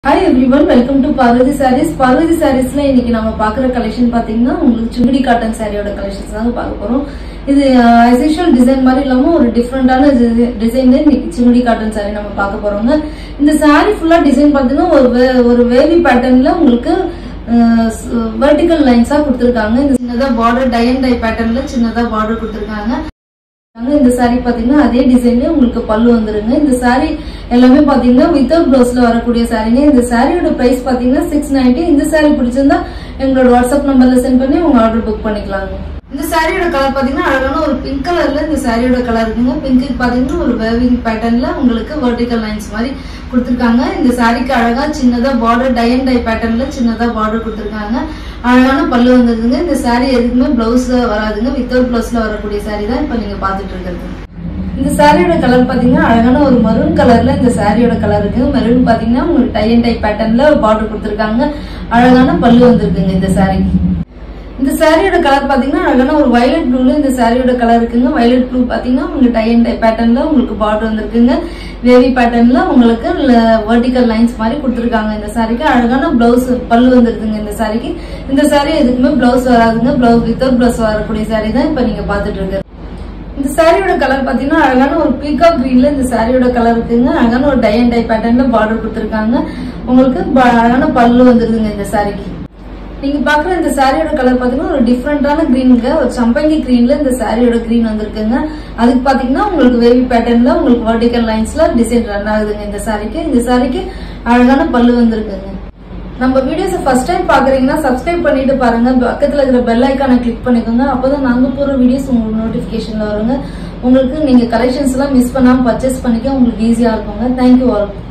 hi everyone welcome to Parvathi Sarees Parvathi சாரீஸ்ல இன்னைக்கு நம்ம பாக்குற கலெக்ஷன் பாத்தீங்கன்னா உங்களுக்கு சுங்குடி காட்டன் சாரியோட கலெக்ஷன்ஸ் தாங்க பார்க்க போறோம் இது அசிஷுவல் டிசைன் மாதிரி இல்லாம ஒரு டிஃப்ரெண்டான டிசைன்ல இன்னைக்கு சுங்குடி காட்டன் சாரி நம்ம பார்க்க போறோங்க இந்த சாரி ஃபுல்லா டிசைன் பாத்தீங்கன்னா ஒரு வே- ஒரு வேவி பேட்டர்ன்ல உங்களுக்கு வெர்டிக்கல் லைன்ஸா கொடுத்துருக்காங்க இந்த சின்னதா பார்டர் டை அண்ட் டை பேட்டர்ன்ல சின்னதா பார்டர் கொடுத்துருக்காங்க நாங்க இந்த saree பாத்தீங்கன்னா அதே டிசைன்ல உங்களுக்கு பல்லு வந்துருங்க இந்த saree எல்லாமே பாத்தீங்கன்னா வித்தவுட் ப்ளவுஸ்ல வரக்கூடிய சாரீங்க இந்த சாரியோட பிரைஸ் பாத்தீங்கன்னா சிக்ஸ் நைன்டி இந்த saree பிடிச்சிருந்தா எங்களோட வாட்ஸ்அப் நம்பர்ல சென்ட் பண்ணி உங்க ஆர்டர் புக் பண்ணிக்கலாங்க இந்த சாரியோட கலர் பாத்தீங்கன்னா அழகான ஒரு பிங்க் கலர்ல இந்த சாரியோட கலர் இருக்குங்க பிங்க்கு பாத்தீங்கன்னா ஒரு வேவிங் பேட்டர்ன்ல உங்களுக்கு வெர்டிக்கல் லைன்ஸ் மாதிரி கொடுத்துருக்காங்க இந்த சாரிக்கு அழகா சின்னதா பார்டர் டை அண்ட் டை பேட்டர்ன்ல சின்னதா பார்டர் கொடுத்துருக்காங்க அழகான பல்லு வந்ததுங்க இந்த saree எதுக்குமே பிளவுஸ் வராதுங்க வித்தவுட் பிளவுஸ்ல வரக்கூடிய saree தான் இப்ப நீங்க பாத்துட்டு இருக்கிறது இந்த சாரியோட கலர் பாத்தீங்கன்னா அழகான ஒரு மரூன் கலர்ல இந்த சாரியோட கலர் இருக்கு மெரூன் பாத்தீங்கன்னா உங்களுக்கு டை அண்ட் டை பேட்டர்ன்ல பார்டர் கொடுத்துருக்காங்க அழகான பல்லு வந்திருக்குங்க இந்த சாரிக்கு இந்த சாரியோட கலர் பாத்தீங்கன்னா அழகான ஒரு வயலட் ப்ளூல இந்த சாரியோட கலர் இருக்குங்க வயலட் ப்ளூ பாத்தீங்கன்னா உங்களுக்கு டை அண்ட் டை பேட்டர்ன்ல உங்களுக்கு பார்டர் வந்திருக்குங்க வேவி பேட்டர்ன்ல உங்களுக்கு வெர்டிக்கல் லைன்ஸ் மாதிரி கொடுத்துருக்காங்க இந்த சாரிக்கு அழகான பிளவுஸ் பல்லு வந்துருக்குங்க இந்த சாரிக்கு இந்த சாரி எதுக்குமே பிளவுஸ் வராதுங்க பிளவுஸ் வித்தவுட் பிளவுஸ் வரக்கூடிய சாரி தான் இப்ப நீங்க பாத்துட்டு இருக்கிறது இந்த சாரியோட கலர் பாத்தீங்கன்னா அழகான ஒரு பீகாக் கிரீன்ல இந்த சாரியோட கலர் இருக்குங்க அழகான ஒரு டை அண்ட் டை பேட்டர்ன்ல பார்டர் கொடுத்துருக்காங்க உங்களுக்கு ப- அழகான பல்லு வந்துருதுங்க இந்த சாரிக்கு நீங்க பாக்குற இந்த சாரியோட கலர் பாத்தீங்கன்னா ஒரு டிஃப்ரெண்டான கிரீனுங்க ஒரு சம்பங்கி கிரீன்ல இந்த சாரியோட கிரீன் வந்திருக்குங்க அதுக்கு பாத்தீங்கன்னா உங்களுக்கு வேவி பேட்டர்ன்ல உங்களுக்கு வெர்டிக்கல் லைன்ஸ்ல டிசைன் ரன் ஆகுதுங்க இந்த சாரிக்கு இந்த சாரிக்கு அழகான பல்லு வந்திருக்குங்க நம்ம வீடியோஸ் ஃபர்ஸ்ட் டைம் பாக்குறீங்கன்னா சப்ஸ்கிரைப் பண்ணிட்டு பாருங்க பக்கத்துல இருக்கிற பெல் ஐக்கானை கிளிக் பண்ணிக்கோங்க அப்பதான் நாங்க போற வீடியோஸ் உங்களுக்கு நோட்டிபிகேஷன்ல வருங்க உங்களுக்கு நீங்க கலெக்ஷன்ஸ் எல்லாம் மிஸ் பண்ணாம பர்ச்சேஸ் பண்ணிக்க உங்களுக்கு ஈஸியா இருக்குங்க தேங்க்யூ ஆல்